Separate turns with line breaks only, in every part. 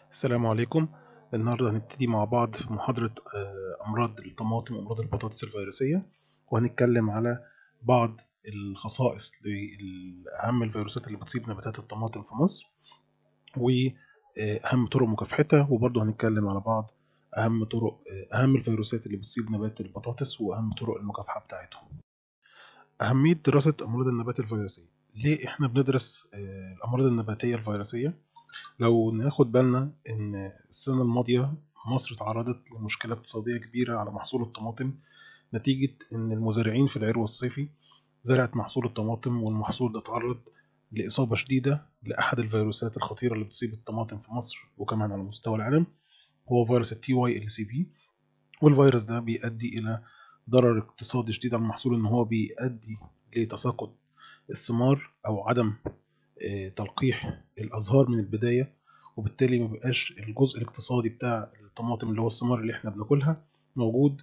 السلام عليكم النهاردة هنبتدي مع بعض في محاضرة آه، أمراض الطماطم وأمراض البطاطس الفيروسية وهنتكلم على بعض الخصائص لأهم الفيروسات اللي بتصيب نباتات الطماطم في مصر وأهم طرق مكافحتها وبرضه هنتكلم على بعض أهم طرق آه، أهم الفيروسات اللي بتصيب نبات البطاطس وأهم طرق المكافحة بتاعتهم أهمية دراسة أمراض النبات الفيروسية ليه إحنا بندرس آه، الأمراض النباتية الفيروسية لو ناخد بالنا إن السنة الماضية مصر تعرضت لمشكلة اقتصادية كبيرة على محصول الطماطم نتيجة إن المزارعين في العرو الصيفي زرعت محصول الطماطم والمحصول ده تعرض لإصابة شديدة لأحد الفيروسات الخطيرة اللي بتصيب الطماطم في مصر وكمان على مستوى العالم هو فيروس التي واي ال سي في والفيروس ده بيؤدي إلى ضرر اقتصادي شديد على المحصول إن هو بيؤدي لتساقط الثمار أو عدم آه، تلقيح الازهار من البدايه وبالتالي ما بيبقاش الجزء الاقتصادي بتاع الطماطم اللي هو الثمار اللي احنا بناكلها موجود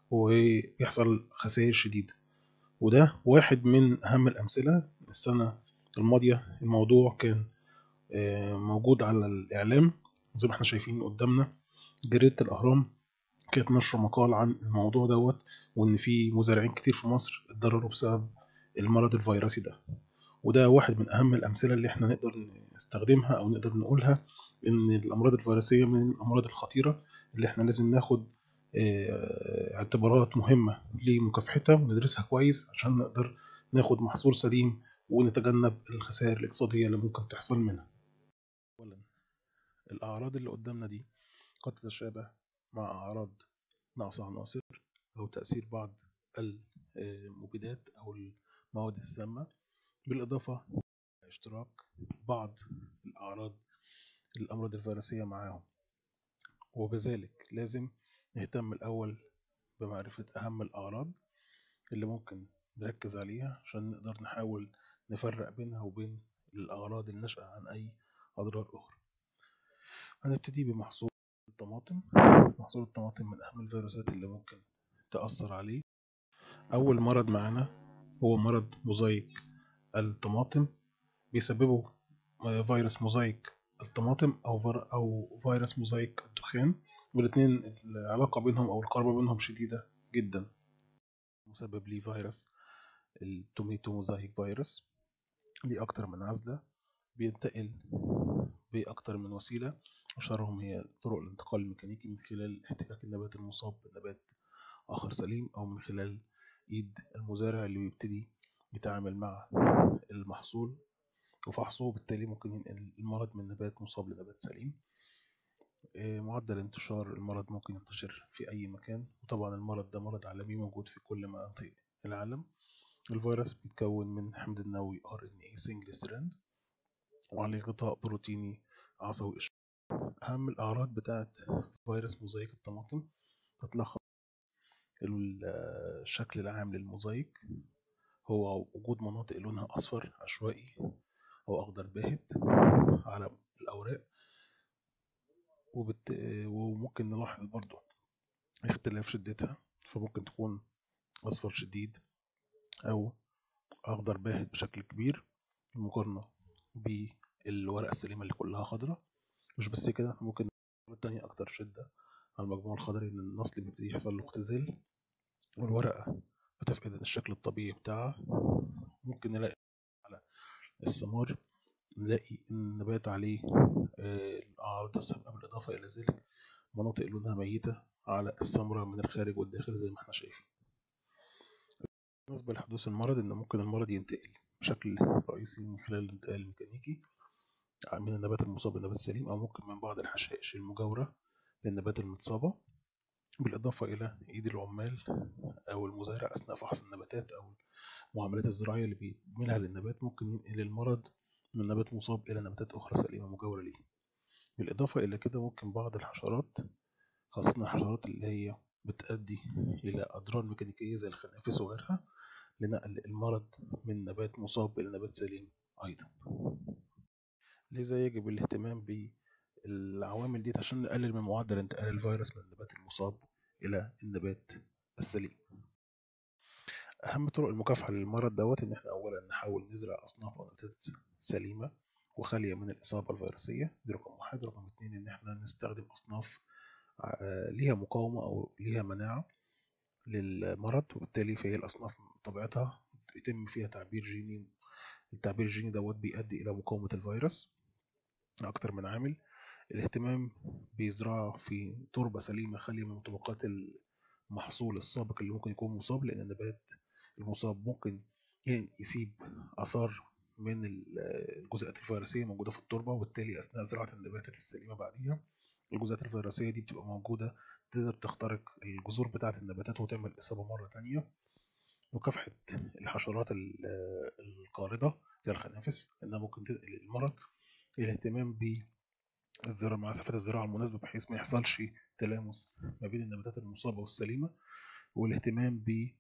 ويحصل خسائر شديده وده واحد من اهم الامثله السنه الماضيه الموضوع كان آه، موجود على الاعلام زي ما احنا شايفين قدامنا جريده الاهرام كانت نشر مقال عن الموضوع دوت وان في مزارعين كتير في مصر اتضرروا بسبب المرض الفيروسي ده وده واحد من أهم الأمثلة اللي إحنا نقدر نستخدمها أو نقدر نقولها إن الأمراض الفيروسية من الأمراض الخطيرة اللي إحنا لازم ناخد آه، اعتبارات مهمة لمكافحتها وندرسها كويس عشان نقدر ناخد محصول سليم ونتجنب الخسائر الاقتصادية اللي ممكن تحصل منها. أولا الأعراض اللي قدامنا دي قد تتشابه مع أعراض نقص عناصر أو تأثير بعض المبيدات أو المواد السامة بالإضافة لاشتراك بعض الأعراض الأمراض الفيروسية معاهم وبذلك لازم نهتم الأول بمعرفة أهم الأعراض اللي ممكن نركز عليها عشان نقدر نحاول نفرق بينها وبين الأعراض الناشئة عن أي أضرار أخرى هنبتدي بمحصول الطماطم محصول الطماطم من أهم الفيروسات اللي ممكن تأثر عليه أول مرض معانا هو مرض موزايك الطماطم بيسببوا فيروس موزايك الطماطم أو فر أو فيروس موزايك الدخان والاتنين العلاقة بينهم أو القرابة بينهم شديدة جدا مسبب ليه فيروس التوميتو موزايك فيروس ليه أكتر من عزلة بينتقل بأكتر من وسيلة أشهرهم هي طرق الانتقال الميكانيكي من خلال احتكاك النبات المصاب بنبات آخر سليم أو من خلال إيد المزارع اللي بيبتدي يتعامل مع المحصول وفحصه وبالتالي ممكن ينقل المرض من نبات مصاب لنبات سليم آه، معدل انتشار المرض ممكن ينتشر في أي مكان وطبعا المرض ده مرض عالمي موجود في كل مناطق العالم الفيروس بيتكون من حمض النووي RNA single strand وعليه غطاء بروتيني عصبي أهم الأعراض بتاعة فيروس موزايك الطماطم تتلخص الشكل العام للموزايك هو وجود مناطق لونها أصفر عشوائي أو أخضر باهت على الأوراق وبت... وممكن نلاحظ برضو اختلاف شدتها فممكن تكون أصفر شديد أو أخضر باهت بشكل كبير مقارنة بالورقة السليمة اللي كلها خضراء مش بس كده ممكن التانية أكتر شدة على المجموع الخضري إن النسل بيبتدي يحصل له اختزال والورقة بتفقد الشكل الطبيعي بتاعها ممكن نلاقي على الثمار نلاقي إن النبات عليه آه، الأعراض السابقة بالإضافة إلى ذلك مناطق لونها ميتة على الثمرة من الخارج والداخل زي ما احنا شايفين بالنسبة لحدوث المرض إن ممكن المرض ينتقل بشكل رئيسي من خلال الانتقال الميكانيكي من النبات المصاب بالنبات السليم أو ممكن من بعض الحشائش المجاورة للنبات المتصابة بالإضافة إلى إيد العمال أو المزارع أثناء فحص النباتات أو المعاملات الزراعية اللي بيعملها للنبات ممكن ينقل المرض من نبات مصاب إلى نباتات أخرى سليمة مجاورة ليه بالإضافة إلى كده ممكن بعض الحشرات خاصة الحشرات اللي هي بتؤدي إلى أضرار ميكانيكية زي الخنافس وغيرها لنقل المرض من نبات مصاب إلى نبات سليم أيضا لذا يجب الاهتمام بالعوامل دي عشان نقلل من معدل انتقال الفيروس من النبات المصاب إلى النبات السليم أهم طرق المكافحة للمرض دوت إن إحنا أولا نحاول نزرع أصناف أو نباتات سليمة وخالية من الإصابة الفيروسية دي رقم واحد رقم اتنين إن إحنا نستخدم أصناف ليها مقاومة أو ليها مناعة للمرض وبالتالي فهي الأصناف طبيعتها يتم فيها تعبير جيني التعبير الجيني دوت بيؤدي إلى مقاومة الفيروس أكتر من عامل الاهتمام بزراعة في تربة سليمة خالية من مطبقات المحصول السابق اللي ممكن يكون مصاب لأن النبات المصاب ممكن يسيب آثار من الجزيئات الفيروسية موجودة في التربة وبالتالي أثناء زراعة النباتات السليمة بعديها الجزيئات الفيروسية دي بتبقى موجودة تقدر تخترق الجذور بتاعة النباتات وتعمل إصابة مرة تانية مكافحة الحشرات القاردة زي الخنافس لأنها ممكن تنقل المرض الاهتمام بالزراعة مع مسافات الزراعة المناسبة بحيث ما يحصلش تلامس ما بين النباتات المصابة والسليمة والاهتمام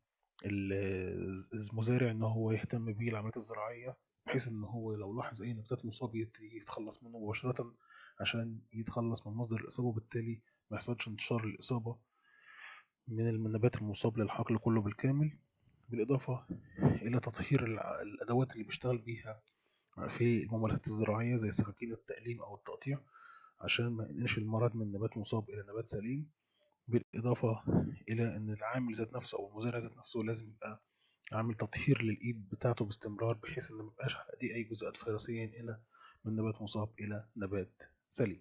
بالمزارع إن هو يهتم بالعمليات الزراعية بحيث إن هو لو لاحظ أي نباتات مصابة يتخلص منه مباشرة عشان يتخلص من مصدر الإصابة وبالتالي ما يحصلش انتشار الإصابة من النبات المصاب للحقل كله بالكامل بالإضافة إلى تطهير الأدوات اللي بيشتغل بيها في الممارسات الزراعية زي سكاكين التقليم أو التقطيع عشان ما ينقلش المرض من نبات مصاب إلى نبات سليم بالإضافة إلى إن العامل ذات نفسه أو المزارع ذات نفسه لازم يبقى عامل تطهير للإيد بتاعته باستمرار بحيث إن ميبقاش على إيديه أي جزيئات فيروسية ينقلها من نبات مصاب إلى نبات سليم.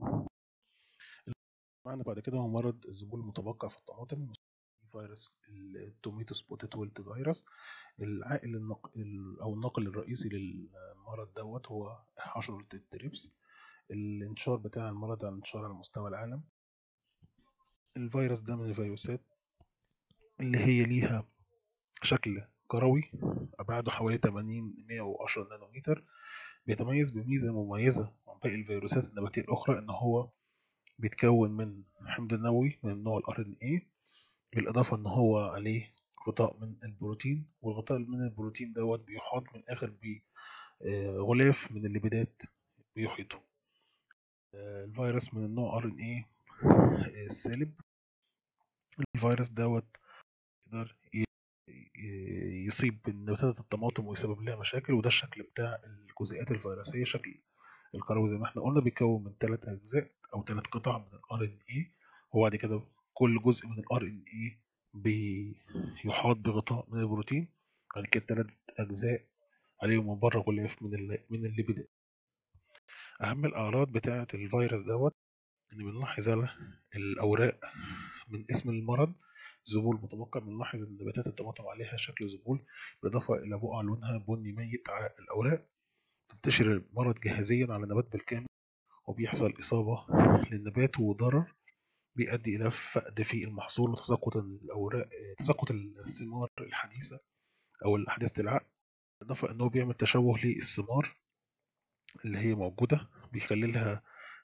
معنا بعد كده هو مرض الذبول المتبقع في الطماطم فيروس التوميتو سبوتيت ويلت فيروس العائل النقل أو الناقل الرئيسي للمرض دوت هو حشرة التريبس الانتشار بتاع المرض على انتشار على مستوى العالم الفيروس ده من الفيروسات اللي هي ليها شكل كروي أبعاده حوالي 80 110 نانومتر بيتميز بميزة مميزة عن باقي الفيروسات النباتية الأخرى إن هو بيتكون من حمض نووي من نوع ال RNA بالإضافة إن هو عليه غطاء من البروتين والغطاء من البروتين دوت بيحاط من الآخر بغلاف من الليبيدات بيحيطه الفيروس من النوع RNA السالب الفيروس دوت يقدر يصيب نباتات الطماطم ويسبب لها مشاكل وده الشكل بتاع الجزيئات الفيروسية شكل الكروي زي ما احنا قلنا بيتكون من ثلاث أجزاء أو ثلاث قطع من ال RNA وبعد كده كل جزء من ال RNA بيحاط بغطاء من البروتين بعد كده ثلاث أجزاء عليهم من بره غلاف من من الليبيدات أهم الأعراض بتاعة الفيروس دوت إن بنلاحظ على الأوراق من اسم المرض ذبول متبقع بنلاحظ إن نباتات الطماطم عليها شكل ذبول بالإضافة إلى بقع لونها بني ميت على الأوراق تنتشر المرض جاهزيا على النبات بالكامل وبيحصل إصابة للنبات وضرر بيؤدي إلى فقد في المحصول وتساقط الأوراق تساقط الثمار الحديثة أو حديثة العقد بالإضافة إنه بيعمل تشوه للثمار اللي هي موجودة بيخلي لها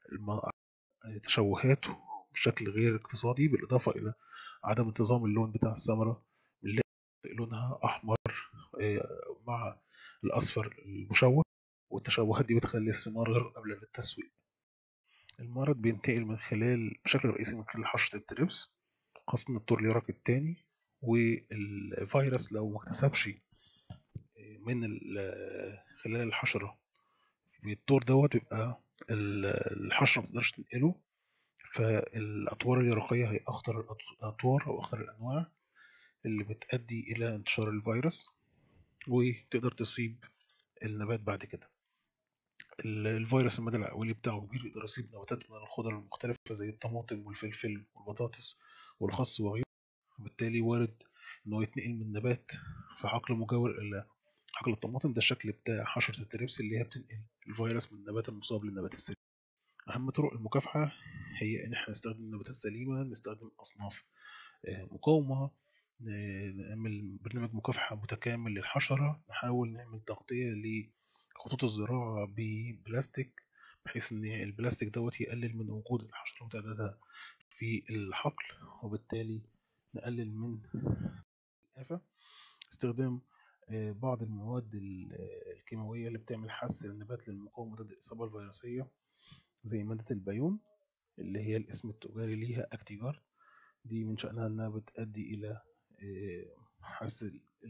تشوهات بشكل غير اقتصادي بالإضافة إلى عدم انتظام اللون بتاع الثمرة اللي لونها أحمر مع الأصفر المشوه والتشوهات دي بتخلي الثمار غير قابلة للتسويق المرض بينتقل من خلال بشكل رئيسي من خلال حشرة التريبس خاصة الطور اليرق التاني والفيروس لو ما اكتسبش من خلال الحشرة بالطور دوت بيبقى الحشرة متقدرش تنقله فالأطوار اليرقية هي أخطر الأطوار أو أخطر الأنواع اللي بتؤدي إلى انتشار الفيروس وتقدر تصيب النبات بعد كده الفيروس المدى الأولي بتاعه كبير يقدر يصيب نباتات من الخضر المختلفة زي الطماطم والفلفل والبطاطس والخس وغيره وبالتالي وارد إنه يتنقل من نبات في حقل مجاور إلى حقل الطماطم ده الشكل بتاع حشرة التريبس اللي هي بتنقل الفيروس من النبات المصاب للنبات السليم أهم طرق المكافحة هي إن إحنا نستخدم النباتات السليمة نستخدم أصناف مقاومة نعمل برنامج مكافحة متكامل للحشرة نحاول نعمل تغطية لخطوط الزراعة ببلاستيك بحيث إن البلاستيك دوت يقلل من وجود الحشرة وتعدادها في الحقل وبالتالي نقلل من الآفة استخدام بعض المواد الكيماوية اللي بتعمل حس للنبات للمقاومة ضد الإصابة الفيروسية زي مادة البيون اللي هي الاسم التجاري ليها أكتيجارد دي من شأنها إنها بتؤدي إلى حس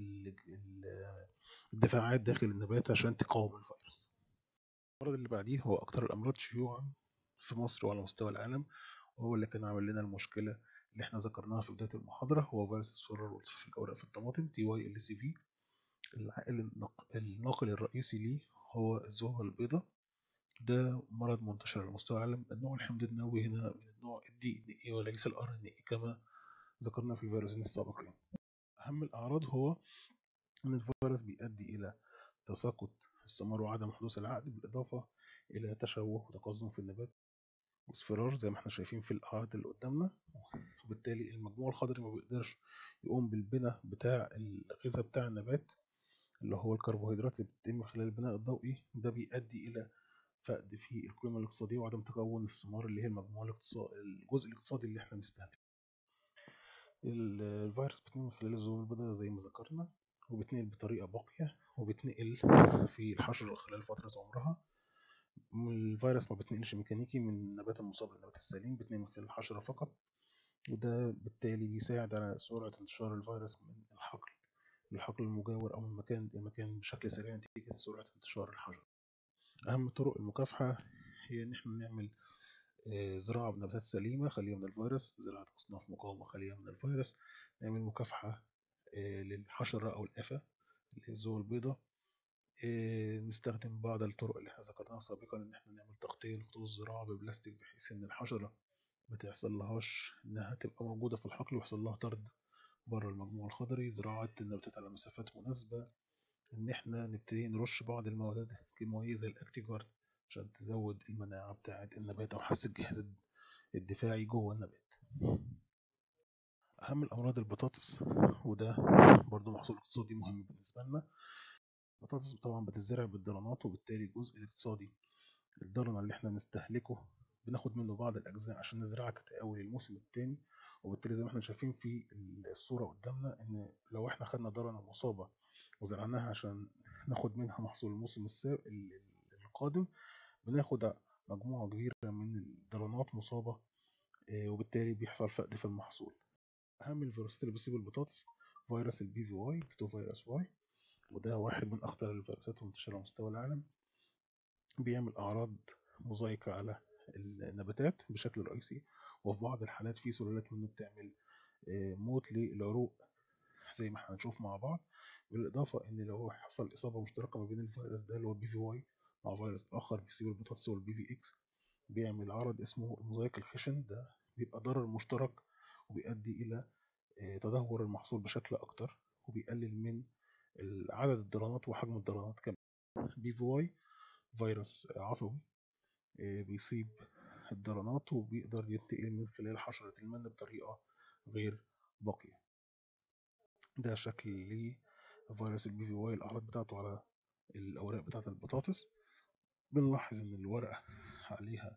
الدفاعات داخل النبات عشان تقاوم الفيروس المرض اللي بعديه هو أكتر الأمراض شيوعا في مصر وعلى مستوى العالم وهو اللي كان عامل لنا المشكلة اللي احنا ذكرناها في بداية المحاضرة هو فيروس اصفرار والتفاف الأوراق في الطماطم تي واي ال سي في العائل الناقل الرئيسي ليه هو الذبابة البيضاء ده مرض منتشر على مستوى العالم النوع الحمض النووي هنا من النوع الدي ان اي وليس الار ان اي كما ذكرنا في الفيروسين السابقين أهم الأعراض هو أن الفيروس بيؤدي إلى تساقط الثمار وعدم حدوث العقد بالإضافة إلى تشوه وتقزم في النبات واصفرار زي ما احنا شايفين في الأعراض اللي قدامنا وبالتالي المجموع الخضري ما بيقدرش يقوم بالبناء بتاع الغذاء بتاع النبات اللي هو الكربوهيدرات اللي بتتم خلال البناء الضوئي ده بيؤدي إلى فقد في القيمة الاقتصادية وعدم تكون الثمار اللي هي المجموع الاقتصادي الجزء الاقتصادي اللي احنا بنستهدفه الفيروس بيتنقل من خلال الذبول البيضاء زي ما ذكرنا وبيتنقل بطريقة باقية وبيتنقل في الحشرة خلال فترة عمرها الفيروس ما بيتنقلش ميكانيكي من النبات المصاب للنبات السليم بيتنقل من خلال الحشرة فقط وده بالتالي بيساعد على سرعة انتشار الفيروس من الحقل للحقل المجاور أو من مكان لمكان بشكل سريع نتيجة سرعة انتشار الحشرة أهم طرق المكافحة هي إن احنا نعمل زراعة بنباتات سليمة خالية من الفيروس زراعة أصناف مقاومة خالية من الفيروس نعمل مكافحة للحشرة أو الآفة اللي هي الذبول البيضاء نستخدم بعض الطرق اللي احنا ذكرناها سابقا إن احنا نعمل تغطية لخطوط الزراعة ببلاستيك بحيث إن الحشرة متحصل لهاش إنها تبقى موجودة في الحقل ويحصل لها طرد بره المجموع الخضري زراعة النباتات على مسافات مناسبة إن احنا نبتدي نرش بعض المواد الكيماوية زي الأكتيجارد عشان تزود المناعة بتاعة النبات أو حس الجهاز الدفاعي جوه النبات أهم الأمراض البطاطس وده برضو محصول اقتصادي مهم بالنسبة لنا البطاطس طبعا بتزرع بالضرنات وبالتالي الجزء الاقتصادي الضرنة اللي احنا بنستهلكه بناخد منه بعض الأجزاء عشان نزرعها كتقاول للموسم التاني وبالتالي زي ما احنا شايفين في الصورة قدامنا إن لو احنا خدنا ضرنة مصابة وزرعناها عشان ناخد منها محصول الموسم القادم بناخد مجموعة كبيرة من الضرنات مصابة وبالتالي بيحصل فقد في المحصول أهم الفيروسات اللي بتصيب البطاطس فيروس البي في واي تو فيروس واي وده واحد من أخطر الفيروسات المنتشرة على مستوى العالم بيعمل أعراض مزايكة على النباتات بشكل رئيسي وفي بعض الحالات في سلالات منه بتعمل موت للعروق زي ما احنا هنشوف مع بعض بالإضافة إن لو حصل إصابة مشتركة ما بين الفيروس ده اللي هو البي في واي مع فيروس آخر بيصيب البطاطس هو البي في إكس بيعمل عرض اسمه الموزايك الخشن ده بيبقى ضرر مشترك وبيؤدي إلى تدهور المحصول بشكل أكتر وبيقلل من عدد الضرنات وحجم الضرنات كمان بي في واي فيروس عصبي بيصيب الضرنات وبيقدر ينتقل من خلال حشرة المن بطريقة غير باقية ده شكل لفيروس البي في واي الأعراض بتاعته على الأوراق بتاعة البطاطس بنلاحظ إن الورقة عليها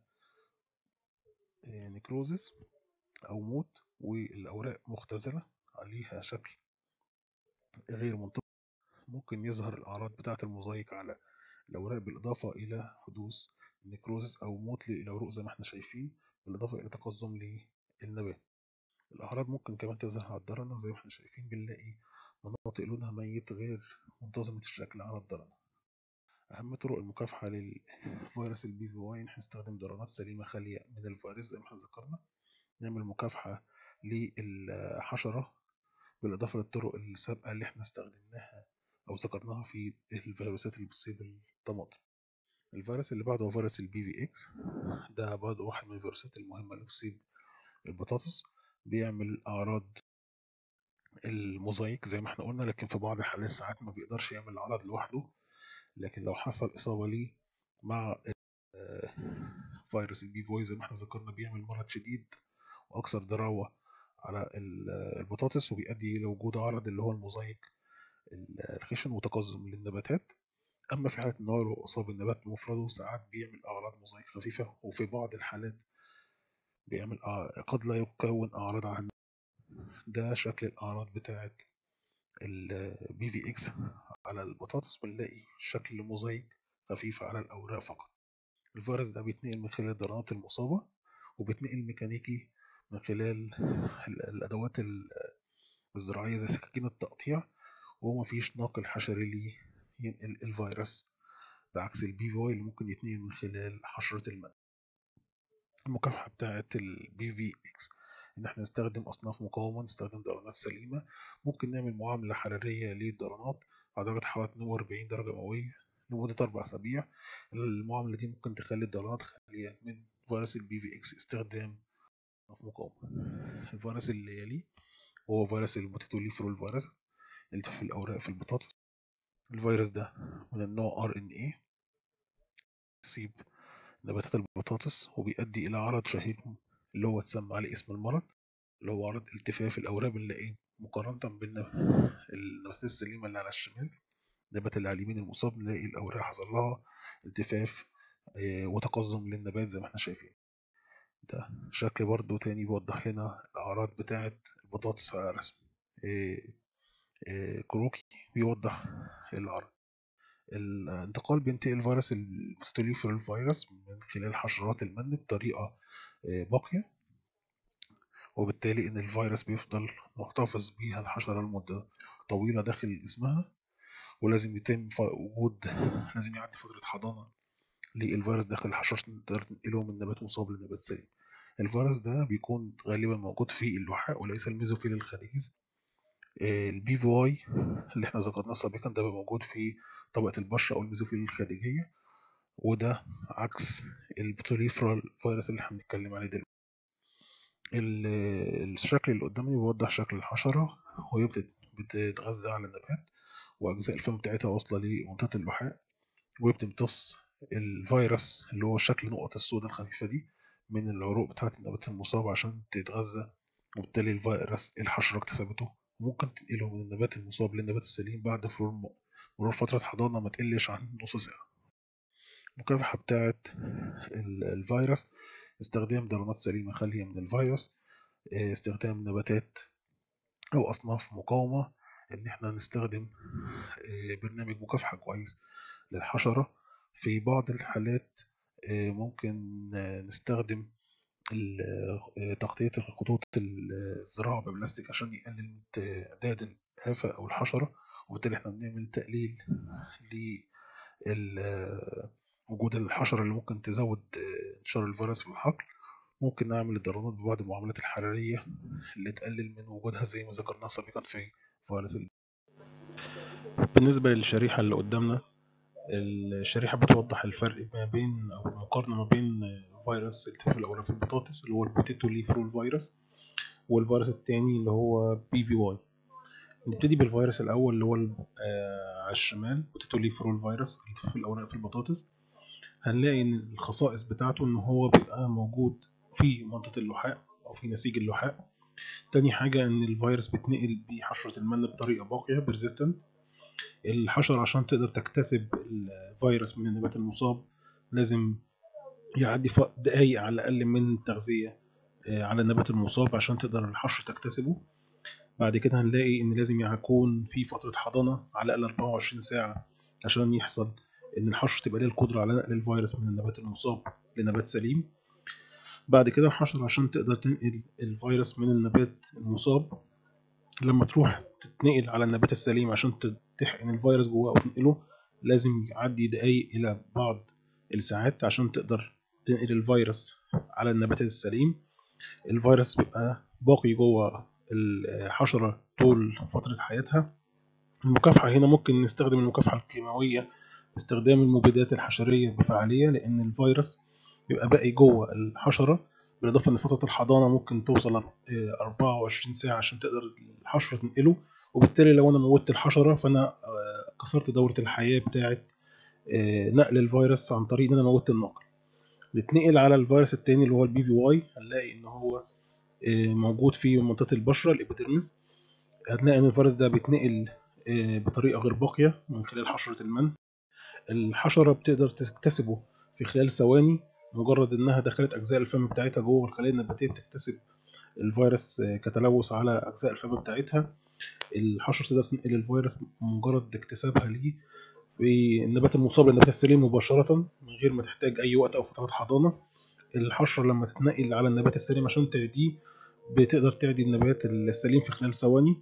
نيكروزس أو موت والأوراق مختزلة عليها شكل غير منتظم ممكن يظهر الأعراض بتاعة الموزايك على الأوراق بالإضافة إلى حدوث نيكروزس أو موت للعروق زي ما احنا شايفين بالإضافة إلى تقزم للنبات الأعراض ممكن كمان تظهر على الضرنة زي ما احنا شايفين بنلاقي مناطق لونها ميت غير منتظمة الشكل على الضرنة أهم طرق المكافحة للفيروس البي في واي نحن نستخدم ضرنات سليمة خالية من الفيروس زي ما احنا ذكرنا نعمل مكافحة للحشرة بالإضافة للطرق السابقة اللي احنا استخدمناها أو ذكرناها في الفيروسات اللي بتصيب الطماطم الفيروس اللي بعده هو فيروس البي في اكس ده برضه واحد من الفيروسات المهمة اللي بتصيب البطاطس بيعمل أعراض الموزايك زي ما احنا قلنا لكن في بعض الحالات ساعات ما بيقدرش يعمل العرض لوحده لكن لو حصل إصابة ليه مع فيروس البي فوي زي ما احنا ذكرنا بيعمل مرض شديد وأكثر ضراوة على البطاطس وبيؤدي إلى وجود عرض اللي هو الموزايك الخشن وتقزم للنباتات أما في حالة إن هو لو أصاب النبات بمفرده ساعات بيعمل أعراض موزايك خفيفة وفي بعض الحالات بيعمل قد لا يكون أعراض عن ده شكل الأعراض بتاعة البي في إكس على البطاطس بنلاقي شكل موزايك خفيف على الأوراق فقط الفيروس ده بيتنقل من خلال الضرنات المصابة وبيتنقل ميكانيكي من خلال الأدوات الزراعية زي سكاكين التقطيع ومفيش ناقل حشري ليه ينقل الفيروس بعكس البي في اللي ممكن يتنقل من خلال حشرة المن المكافحة بتاعة ال BVX إن إحنا نستخدم أصناف مقاومة نستخدم دورانات سليمة ممكن نعمل معاملة حرارية للدورانات على درجة حرارة 42 درجة مئوية لمدة أربع أسابيع المعاملة دي ممكن تخلي الدورانات خالية من فيروس ال BVX استخدام أصناف مقاومة الفيروس اللي يليه هو فيروس البوتيتوليفرول فيروس اللي في الأوراق في البطاطس الفيروس ده من النوع RNA يصيب نباتات البطاطس وبيؤدي إلى عرض شهير اللي هو اتسمى عليه اسم المرض اللي هو عرض التفاف الأوراق بنلاقيه مقارنة بالنباتات السليمة اللي على الشمال النبات اللي على اليمين المصاب نلاقي الأوراق حصل لها التفاف وتقزم للنبات زي ما احنا شايفين ده شكل برضو تاني بيوضح لنا الأعراض بتاعة البطاطس على رسم كروكي بيوضح العرض الانتقال بينتقل فيروس البوستوليفرال فيروس من خلال حشرات المن بطريقة باقية وبالتالي إن الفيروس بيفضل محتفظ بيها الحشرة لمدة طويلة داخل جسمها ولازم يتم وجود لازم يعدي فترة حضانة للفيروس داخل الحشرة عشان تقدر تنقله من نبات مصاب لنبات سليم الفيروس ده بيكون غالبا موجود في اللحاء وليس الميزوفيل الخارجي البي في واي اللي احنا ذكرناه سابقا ده موجود في طبقة البشرة أو الميزوفيل الخارجية وده عكس البتوليفرال فيروس اللي احنا بنتكلم عليه دلوقتي الشكل اللي قدامي بيوضح شكل الحشرة وهي بتتغذى على النبات وأجزاء الفم بتاعتها واصلة لمنطقة اللحاء وبتمتص الفيروس اللي هو شكل نقط السوداء الخفيفة دي من العروق بتاعة النبات المصاب عشان تتغذى وبالتالي الفيروس الحشرة اكتسبته ممكن تنقله من النبات المصاب للنبات السليم بعد مرور فترة حضانة ما تقلش عن نص ساعة المكافحة بتاعة الفيروس استخدام دورانات سليمة خالية من الفيروس استخدام نباتات أو أصناف مقاومة إن إحنا نستخدم برنامج مكافحة كويس للحشرة في بعض الحالات ممكن نستخدم تغطية الخطوط الزراعة ببلاستيك عشان يقلل من تعداد الآفة أو الحشرة وبالتالي احنا بنعمل تقليل وجود الحشرة اللي ممكن تزود انتشار الفيروس في الحقل ممكن نعمل الضرورات ببعض المعاملات الحرارية اللي تقلل من وجودها زي ما ذكرنا سابقا في فيروس بالنسبة للشريحة اللي قدامنا الشريحة بتوضح الفرق ما بين أو المقارنة ما بين فيروس التفاف الأوراق في البطاطس اللي هو البوتيتو ليفرول فيروس والفيروس التاني اللي هو بي في واي نبتدي بالفيروس الأول اللي هو على الشمال بوتيتو ليفرول فيروس التفاف الأوراق في البطاطس هنلاقي إن الخصائص بتاعته إن هو بيبقى موجود في منطقة اللحاء أو في نسيج اللحاء تاني حاجة إن الفيروس بيتنقل بحشرة المن بطريقة باقية بيرزيستنت الحشرة عشان تقدر تكتسب الفيروس من النبات المصاب لازم يعدي دقايق على الأقل من التغذية على النبات المصاب عشان تقدر الحشرة تكتسبه بعد كده هنلاقي إن لازم يكون في فترة حضانة على الأقل 24 ساعة عشان يحصل إن الحشرة تبقى ليها القدرة على نقل الفيروس من النبات المصاب لنبات سليم بعد كده الحشرة عشان تقدر تنقل الفيروس من النبات المصاب لما تروح تتنقل على النبات السليم عشان تحقن الفيروس جواه او تنقله لازم يعدي دقايق الى بعض الساعات عشان تقدر تنقل الفيروس على النبات السليم الفيروس بيبقى باقي جوه الحشرة طول فترة حياتها المكافحة هنا ممكن نستخدم المكافحة الكيماوية باستخدام المبيدات الحشرية بفعالية لأن الفيروس بيبقى باقي جوه الحشرة بالإضافة إن فترة الحضانة ممكن توصل 24 ساعة عشان تقدر الحشرة تنقله وبالتالي لو أنا موتت الحشرة فأنا كسرت دورة الحياة بتاعة نقل الفيروس عن طريق إن أنا موتت الناقل نتنقل على الفيروس التاني اللي هو البي في واي هنلاقي إن هو موجود في منطقة البشرة الإبيديرمس هتلاقي إن الفيروس ده بيتنقل بطريقة غير باقية من خلال حشرة المن الحشرة بتقدر تكتسبه في خلال ثواني مجرد انها دخلت اجزاء الفم بتاعتها جوه الخلايا النباتيه بتكتسب الفيروس كتلوث على اجزاء الفم بتاعتها الحشره تقدر تنقل الفيروس مجرد اكتسابها ليه في النبات المصاب للنبات السليم مباشره من غير ما تحتاج اي وقت او فترات حضانه الحشره لما تتنقل على النبات السليم عشان تعديه بتقدر تعدي النبات السليم في خلال ثواني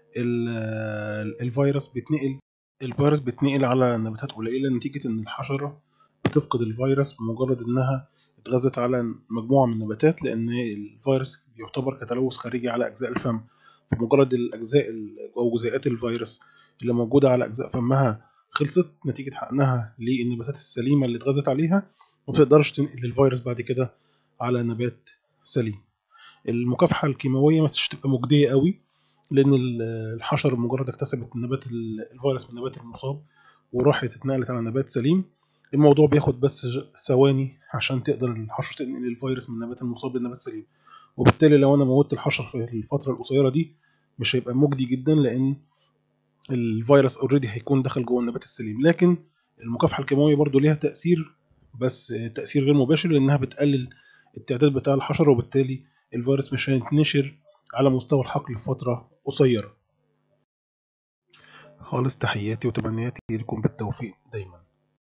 الفيروس بيتنقل الفيروس بيتنقل على نباتات قليله نتيجه ان الحشره بتفقد الفيروس بمجرد انها اتغذت على مجموعة من النباتات لأن الفيروس يعتبر كتلوث خارجي على أجزاء الفم فمجرد الأجزاء أو جزيئات الفيروس اللي موجودة على أجزاء فمها خلصت نتيجة حقنها للنباتات السليمة اللي اتغذت عليها ومتقدرش تنقل الفيروس بعد كده على نبات سليم المكافحة الكيماوية ما تبقى مجدية قوي لأن الحشرة مجرد اكتسبت النبات الفيروس من النبات المصاب وراحت اتنقلت على نبات سليم الموضوع بياخد بس ثواني عشان تقدر الحشرة تنقل الفيروس من النبات المصاب للنبات السليم وبالتالي لو انا موتت الحشرة في الفترة القصيرة دي مش هيبقى مجدي جدا لان الفيروس اوريدي هيكون دخل جوه النبات السليم لكن المكافحة الكيماوية برضو ليها تأثير بس تأثير غير مباشر لأنها بتقلل التعداد بتاع الحشرة وبالتالي الفيروس مش هيتنشر على مستوى الحقل في فترة قصيرة خالص تحياتي وتمنياتي لكم بالتوفيق دايما